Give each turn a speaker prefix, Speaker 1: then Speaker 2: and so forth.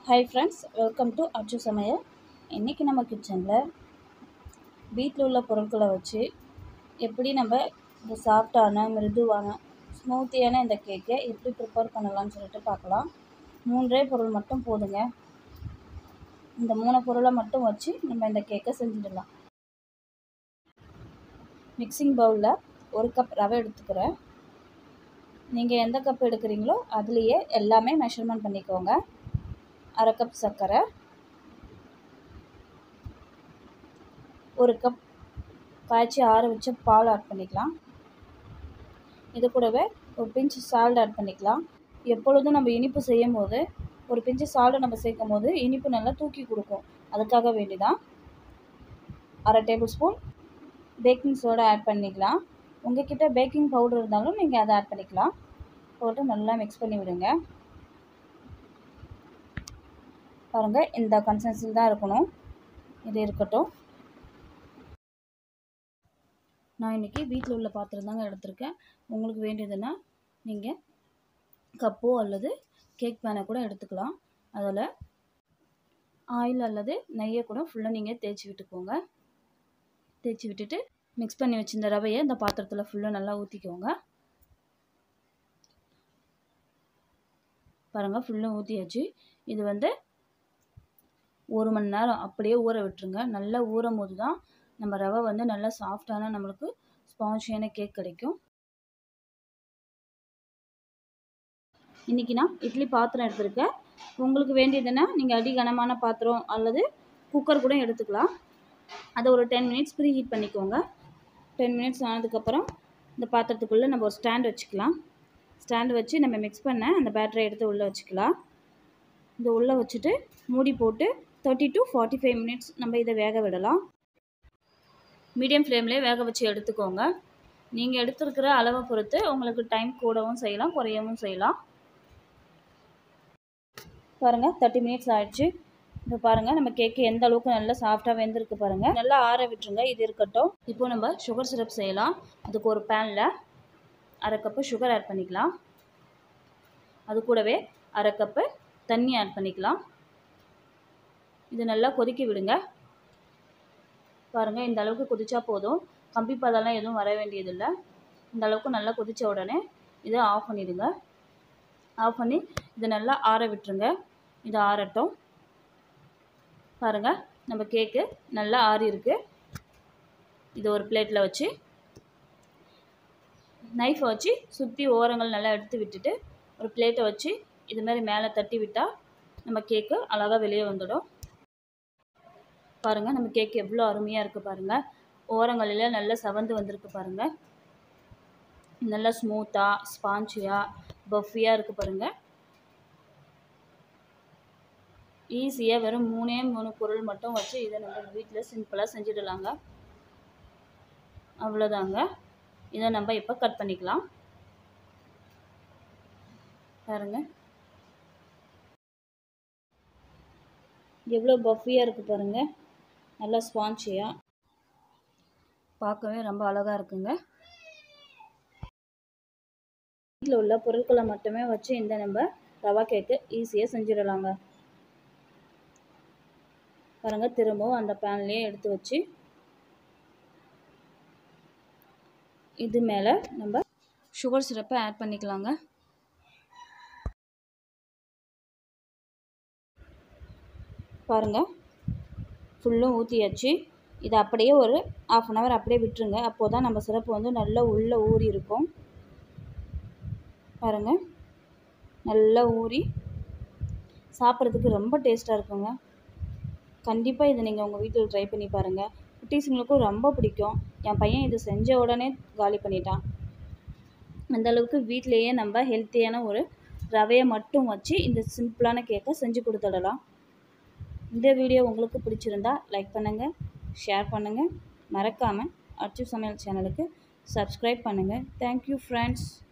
Speaker 1: hi friends welcome to அர்ஜு சமையல் இன்றைக்கி நம்ம கிச்சனில் வீட்டில் உள்ள பொருட்களை வச்சு எப்படி நம்ம இந்த சாஃப்டான மிருதுவான ஸ்மூத்தியான இந்த கேக்கை எப்படி ப்ரிப்பேர் பண்ணலாம்னு சொல்லிட்டு பார்க்கலாம் மூன்றே பொருள் மட்டும் போதுங்க இந்த மூணு பொருளை மட்டும் வச்சு நம்ம இந்த கேக்கை செஞ்சிடலாம் மிக்சிங் பவுலில் ஒரு கப் ரவை எடுத்துக்கிறேன் நீங்கள் எந்த கப் எடுக்கிறீங்களோ அதுலேயே எல்லாமே மெஷர்மெண்ட் பண்ணிக்கோங்க அரை கப் சர்க்கரை ஒரு கப் காய்ச்சி ஆற வச்ச பால் ஆட் பண்ணிக்கலாம் இது கூடவே ஒரு பிஞ்ச் சால்ட் ஆட் பண்ணிக்கலாம் எப்பொழுதும் நம்ம இனிப்பு செய்யும் போது ஒரு பிஞ்சு சால்ட்டை நம்ம சேர்க்கும் போது இனிப்பு நல்லா தூக்கி கொடுக்கும் அதுக்காக வேண்டி தான் அரை tablespoon baking soda add பண்ணிக்கலாம் உங்ககிட்ட பேக்கிங் பவுடர் இருந்தாலும் நீங்கள் அதை ஆட் பண்ணிக்கலாம் போட்டு நல்லா மிக்ஸ் பண்ணி விடுங்க பாருங்கள் இந்த கன்சிஸ்டன்சியில் தான் இருக்கணும் இது இருக்கட்டும் நான் இன்றைக்கி வீட்டில் உள்ள பாத்திரம் தாங்க எடுத்திருக்கேன் உங்களுக்கு வேண்டியதுன்னா நீங்கள் கப்போ அல்லது கேக் பேனை கூட எடுத்துக்கலாம் அதில் ஆயில் அல்லது நெய்யை கூட ஃபுல்லாக நீங்கள் தேய்ச்சி விட்டுக்கோங்க தேய்ச்சி விட்டுட்டு மிக்ஸ் பண்ணி வச்சிருந்த ரவையை இந்த பாத்திரத்தில் ஃபுல்லாக நல்லா ஊற்றிக்கோங்க பாருங்கள் ஃபுல்லாக ஊற்றியாச்சு இது வந்து ஒரு மணி நேரம் அப்படியே ஊற விட்டுருங்க நல்லா ஊறும் போது தான் நம்ம ரவை வந்து நல்லா சாஃப்டான நம்மளுக்கு ஸ்பான்ஜியான கேக் கிடைக்கும் இன்றைக்கி நான் இட்லி பாத்திரம் எடுத்திருக்கேன் உங்களுக்கு வேண்டியதுன்னா நீங்கள் அடி கனமான பாத்திரம் அல்லது குக்கர் கூட எடுத்துக்கலாம் அதை ஒரு டென் மினிட்ஸ் ப்ரீ ஹீட் பண்ணிக்கோங்க டென் மினிட்ஸ் ஆனதுக்கப்புறம் இந்த பாத்திரத்துக்குள்ளே நம்ம ஒரு ஸ்டாண்ட் வச்சுக்கலாம் ஸ்டாண்டு வச்சு நம்ம மிக்ஸ் பண்ண அந்த பேட்டரை எடுத்து உள்ளே வச்சுக்கலாம் இந்த உள்ளே வச்சுட்டு மூடி போட்டு thirty to forty five minutes நம்ம இதை வேக விடலாம் மீடியம் ஃப்ளேம்லேயே வேக வச்சு எடுத்துக்கோங்க நீங்கள் எடுத்துருக்கிற அளவை பொறுத்து உங்களுக்கு டைம் கூடவும் செய்யலாம் குறையவும் செய்யலாம் பாருங்கள் தேர்ட்டி மினிட்ஸ் ஆயிடுச்சு இப்போ பாருங்கள் நம்ம கேக்கு எந்த அளவுக்கு நல்லா சாஃப்டாக வெந்திருக்கு பாருங்கள் நல்லா ஆற விட்டுருங்க இது இருக்கட்டும் இப்போ நம்ம சுகர் சிரப் செய்யலாம் அதுக்கு ஒரு பேனில் அரை கப்பு சுகர் ஆட் பண்ணிக்கலாம் அது கூடவே அரை கப்பு தண்ணி ஆட் பண்ணிக்கலாம் இது நல்லா கொதிக்க விடுங்க பாருங்கள் இந்த அளவுக்கு கொதிச்சா போதும் கம்பி பதெல்லாம் எதுவும் வர வேண்டியதில்லை இந்த அளவுக்கு நல்லா கொதித்த உடனே இதை ஆஃப் பண்ணிவிடுங்க ஆஃப் பண்ணி இதை நல்லா ஆற விட்டுருங்க இது ஆறட்டும் பாருங்கள் நம்ம கேக்கு நல்லா ஆறி இருக்கு இது ஒரு பிளேட்டில் வச்சு நைஃபை வச்சு சுற்றி ஓரங்கள் நல்லா எடுத்து விட்டுட்டு ஒரு பிளேட்டை வச்சு இது மாதிரி மேலே தட்டி விட்டால் நம்ம கேக்கு அழகாக வெளியே வந்துடும் பாருங்கள் நம்ம கேக் எவ்வளோ அருமையாக இருக்குது பாருங்கள் ஓரங்களில் நல்லா செவந்து வந்திருக்கு பாருங்கள் நல்லா ஸ்மூத்தாக ஸ்பான்ச்சியாக பஃபியாக இருக்குது பாருங்கள் ஈஸியாக வெறும் மூணே மூணு பொருள் மட்டும் வச்சு இதை நம்ம வீட்டில் சிம்பிளாக செஞ்சிடலாங்க அவ்வளோதாங்க இதை நம்ம இப்போ கட் பண்ணிக்கலாம் பாருங்கள் எவ்வளோ பஃபியாக இருக்குது பாருங்கள் நல்லா ஸ்பான்ச்சியாக பார்க்கவே ரொம்ப அழகாக இருக்குங்க வீட்டில் உள்ள பொருட்களை மட்டுமே வச்சு இந்த நம்ம ரவா கேக்கு ஈஸியாக செஞ்சிடலாங்க பாருங்கள் திரும்பவும் அந்த பேன்லேயே எடுத்து வச்சு இது மேலே நம்ம சுகர் சிரப்பை ஆட் பண்ணிக்கலாங்க பாருங்கள் ஃபுல்லும் ஊற்றியாச்சு இதை அப்படியே ஒரு ஆஃப் அன் ஹவர் அப்படியே விட்டுருங்க அப்போது தான் நம்ம சிரப்பு வந்து நல்லா உள்ளே ஊறி இருக்கும் பாருங்கள் நல்லா ஊறி சாப்பிட்றதுக்கு ரொம்ப டேஸ்ட்டாக இருக்குங்க கண்டிப்பாக இதை நீங்கள் உங்கள் வீட்டில் ட்ரை பண்ணி பாருங்கள் குட்டீஸுங்களுக்கும் ரொம்ப பிடிக்கும் என் பையன் இது செஞ்ச உடனே காலி பண்ணிட்டான் அந்தளவுக்கு வீட்டிலையே நம்ம ஹெல்த்தியான ஒரு ரவையை மட்டும் வச்சு இந்த சிம்பிளான கேக்கை செஞ்சு கொடுத்துடலாம் இந்த வீடியோ உங்களுக்கு பிடிச்சிருந்தா லைக் பண்ணுங்கள் ஷேர் பண்ணுங்கள் மறக்காமல் அச்சு சமையல் சேனலுக்கு சப்ஸ்கிரைப் பண்ணுங்கள் தேங்க்யூ ஃப்ரெண்ட்ஸ்